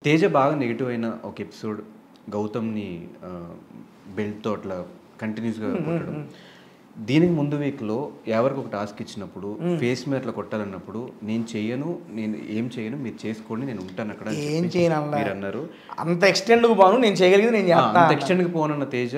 తేజ బాగా నెగిటివ్ అయిన ఒక ఎపిసోడ్ గౌతమ్ని బెల్ట్తో అట్లా కంటిన్యూస్గా కొట్టడం దీనికి ముందు వీక్లో ఎవరికి ఒక టాస్క్ ఇచ్చినప్పుడు ఫేస్ మీద అట్లా కొట్టాలన్నప్పుడు నేను చెయ్యను నేను ఏం చేయను మీరు చేసుకోండి నేను ఉంటాను అక్కడ అని ఏం చెప్పి చేయను అన్నా. మీరు అన్నారు అంత ఎక్స్టెండ్కి పోను నేను చేయగలిగింది నేను ఆ, చేస్తా అంత ఎక్స్టెండ్కి పోనన్న తేజ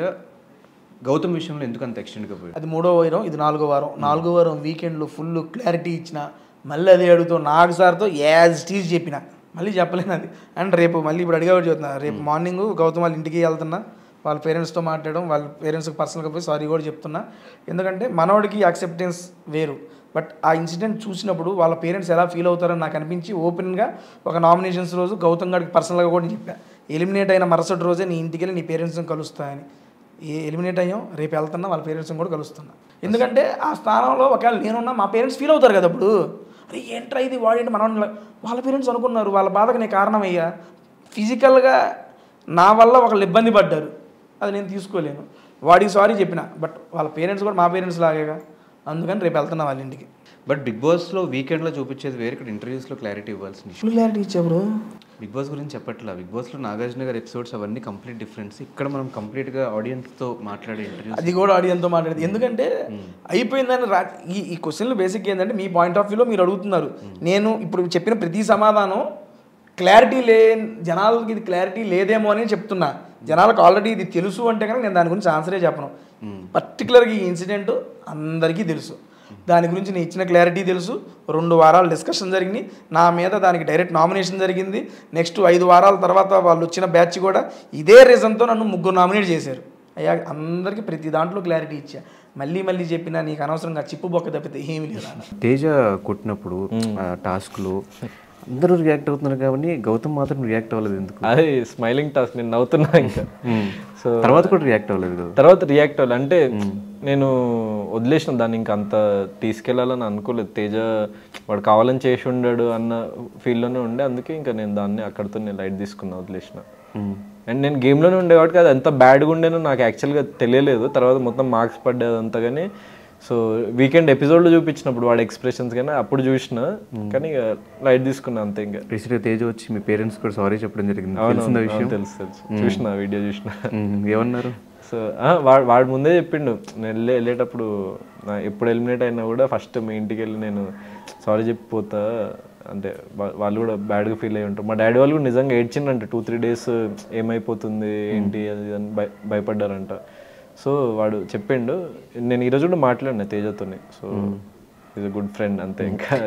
గౌతమ్ విషయంలో ఎందుకు అంత ఎక్స్టెండ్గా పోయాడు అది మూడో వారం ఇది నాలుగో వారం నాలుగో వారం వీకెండ్లో ఫుల్ క్లారిటీ ఇచ్చిన మళ్ళీ అదే అడుగుతూ నాకు సార్తో యాజ్ టీజ్ చెప్పిన మళ్ళీ చెప్పలేను అది అండ్ రేపు మళ్ళీ ఇప్పుడు అడిగా చెప్తున్నా రేపు మార్నింగ్ గౌతమ్ వాళ్ళ ఇంటికి వెళ్తున్నా వాళ్ళ పేరెంట్స్తో మాట్లాడడం వాళ్ళ పేరెంట్స్కి పర్సనల్గా పోయి సారీ కూడా చెప్తున్నా ఎందుకంటే మనవాడికి యాక్సెప్టెన్స్ వేరు బట్ ఆ ఇన్సిడెంట్ చూసినప్పుడు వాళ్ళ పేరెంట్స్ ఎలా ఫీల్ అవుతారని నాకు అనిపించి ఓపెన్గా ఒక నామినేషన్స్ రోజు గౌతమ్ గారికి పర్సనల్గా కూడా చెప్పా ఎలిమినేట్ అయిన మరుసటి రోజే నీ ఇంటికి వెళ్ళి నీ పేరెంట్స్ని కలుస్తా అని ఏ ఎలిమినేట్ అయ్యాం రేపు వెళ్తున్నా వాళ్ళ పేరెంట్స్ని కూడా కలుస్తున్నా ఎందుకంటే ఆ స్థానంలో ఒకవేళ నేనున్నా మా పేరెంట్స్ ఫీల్ అవుతారు కదా అప్పుడు అరే ఏంట్రా ఇది వాడేంటి మనం వాళ్ళ పేరెంట్స్ అనుకున్నారు వాళ్ళ బాధకు నేను కారణమయ్యా ఫిజికల్గా నా వల్ల ఒకళ్ళు ఇబ్బంది పడ్డారు అది నేను తీసుకోలేను వాడికి సారీ చెప్పిన బట్ వాళ్ళ పేరెంట్స్ కూడా మా పేరెంట్స్ లాగేగా అందుకని రేపు వెళ్తున్నా వాళ్ళ ఇంటికి బట్ బిగ్ బాస్లో వీకెండ్లో చూపించేది వేరే ఇక్కడ ఇంటర్వ్యూస్లో క్లారిటీ ఇవ్వాల్సిన విషయం ఫుల్ క్లారిటీ ఇచ్చా బ్రో బిగ్ బాస్ గురించి చెప్పట్లా బిగ్ బాస్లో నాగార్జున గారి ఎపిసోడ్స్ అవన్నీ కంప్లీట్ డిఫరెన్స్ ఇక్కడ మనం కంప్లీట్గా ఆడియన్స్తో మాట్లాడే ఇంటర్వ్యూస్ అది కూడా ఆడియన్తో మాట్లాడేది ఎందుకంటే అయిపోయిందని రా ఈ ఈ క్వశ్చన్లు బేసిక్ ఏంటంటే మీ పాయింట్ ఆఫ్ వ్యూలో మీరు అడుగుతున్నారు నేను ఇప్పుడు చెప్పిన ప్రతి సమాధానం క్లారిటీ లే జనాలకి ఇది క్లారిటీ లేదేమో అని చెప్తున్నా జనాలకు ఆల్రెడీ ఇది తెలుసు అంటే కనుక నేను దాని గురించి ఆన్సరే చెప్పను పర్టికులర్గా ఈ ఇన్సిడెంట్ అందరికీ తెలుసు దాని గురించి నేను ఇచ్చిన క్లారిటీ తెలుసు రెండు వారాలు డిస్కషన్ జరిగింది నా మీద దానికి డైరెక్ట్ నామినేషన్ జరిగింది నెక్స్ట్ ఐదు వారాల తర్వాత వాళ్ళు వచ్చిన బ్యాచ్ కూడా ఇదే రీజన్తో నన్ను ముగ్గురు నామినేట్ చేశారు అయ్యా అందరికీ ప్రతి దాంట్లో క్లారిటీ ఇచ్చా మళ్ళీ మళ్ళీ చెప్పినా నీకు అనవసరంగా చిప్పు బొక్క తప్పితే ఏమీ లేదు అన్న. తేజ కొట్టినప్పుడు ఆ టాస్క్లో అందరూ రియాక్ట్ అవుతున్నారు కాబట్టి గౌతమ్ మాత్రం రియాక్ట్ అవ్వలేదు ఎందుకు అది స్మైలింగ్ టాస్క్ నేను నవ్వుతున్నా ఇంకా సో తర్వాత కూడా రియాక్ట్ అవ్వలేదు కదా తర్వాత రియాక్ట్ అవ్వాలి అంటే నేను వదిలేసిన దాన్ని ఇంకా అంత తీసుకెళ్లాలని అనుకోలేదు తేజ వాడు కావాలని చేసి ఉండాడు అన్న ఫీల్డ్లోనే ఉండే అందుకే ఇంకా నేను దాన్ని అక్కడితో నేను లైట్ తీసుకున్నా వదిలేసిన అండ్ నేను గేమ్లోనే ఉండే కాబట్టి అది ఎంత బ్యాడ్గా ఉండేనో నాకు యాక్చువల్గా తెలియలేదు తర్వాత మొత్తం మార్క్స్ పడ్డది అంతా కానీ సో వీకెండ్ ఎపిసోడ్లో చూపించినప్పుడు వాడి ఎక్స్ప్రెషన్స్ కానీ అప్పుడు చూసిన కానీ ఇక లైట్ తీసుకున్నా అంతే ఇంకా రీసెంట్గా తేజ వచ్చి మీ పేరెంట్స్ కూడా సారీ చెప్పడం జరిగింది అవును, తెలిసిందా అవును, విషయం తెలుసు తెలుసు చూసిన వీడియో చూసిన ఉమ్, ఏమన్నారు సో వాడు వాడు ముందే చెప్పిండు నేను వెళ్ళే వెళ్ళేటప్పుడు నా ఎప్పుడు ఎలిమినేట్ అయినా కూడా ఫస్ట్ మీ ఇంటికి వెళ్ళి నేను సారీ చెప్పిపోతా అంటే వా- వాళ్ళు కూడా బ్యాడ్గా ఫీల్ అయ్యి ఉంటారు మా డాడీ వాళ్ళు కూడా నిజంగా ఏడ్చిండంట టూ త్రీ డేస్ ఏమైపోతుంది ఏంటి అది ఇది అని భయ భయపడ్డారంట సో వాడు చెప్పిండు నేను ఈరోజు కూడా మాట్లాడినా తేజతోని so is a good friend అంతే ఇంకా